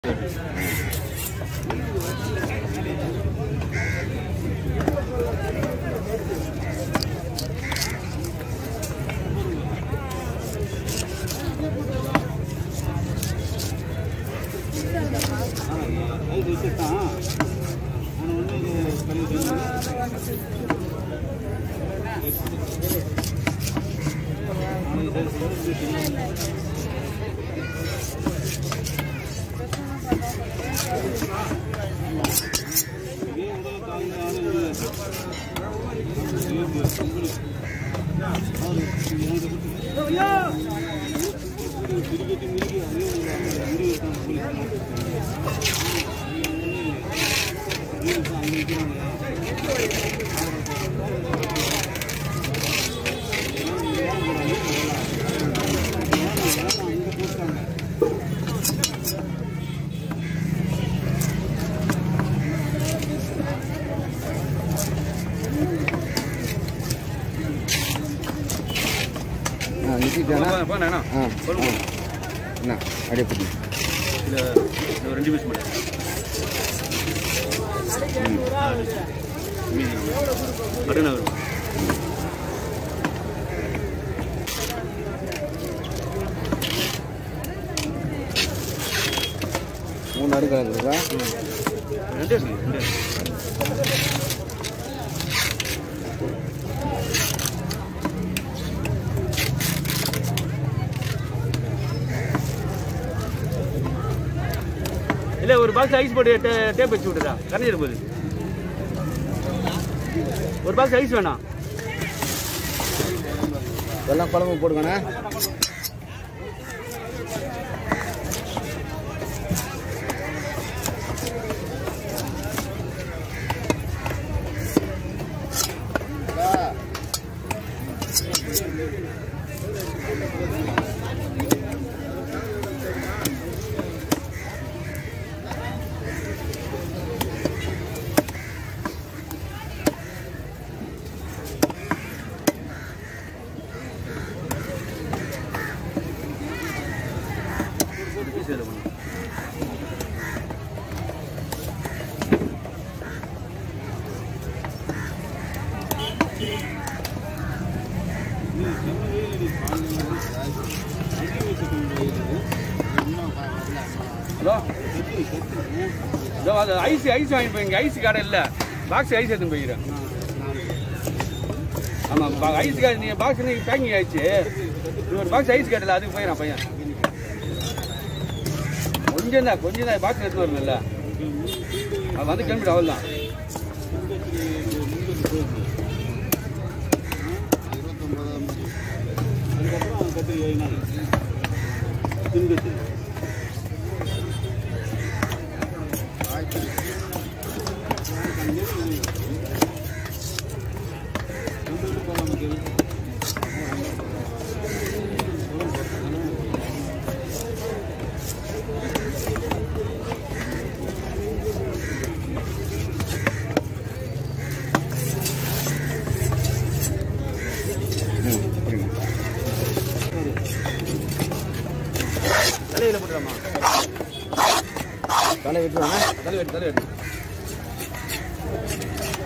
ஆ நிறுத்திட்டானா போண்ணா ஆ ஆ. என்ன அப்படியே பிடி இல்லை ஒரு ரெண்டு பீஸ் மட்டும் மீதி மட்டும் வரும் மூணு அடுக்கு இருக்குதா ரெண்டே இருக்கு ரெண்டே இருக்கு. இல்ல ஒரு பாக்ஸ் ஐஸ் போட்டு டே- டேப் வச்சு விட்டுறா கரைஞ்சிட போகுது ஒரு பாக்ஸ் ஐஸ் வேணாம் எல்லாம் குழம்பு போடுங்கண்ணே ஒரு பீஸ் இதில் பண்ணு ஹலோ இதோ அது ஐஸ் ஐஸ் வாங்கி போய் ஐஸ் கடை இல்லை பாக்ஸ் ஐஸ் எடுத்துன்னு போய்க்கிறேன் ஆமாம் ஐஸ் கடை நீங்கள் பாக்ஸ் நீங்கள் பேக்கிங் ஆயிடுச்சு இது ஒரு பாக்ஸ் ஐஸ் கடையில் அதுக்கு போயிடறான் பையன் கொஞ்சம் தான் கொஞ்சம் தான் பாக்ஸ் எடுத்து வரணும்ல அது வந்து கிளம்பிட்டு அவள் தான் ம் சரிங்க தலையில் போட்டுறாமா தலை விட்டுருவாண்ணே தலை வெட்டு தலை வெட்டு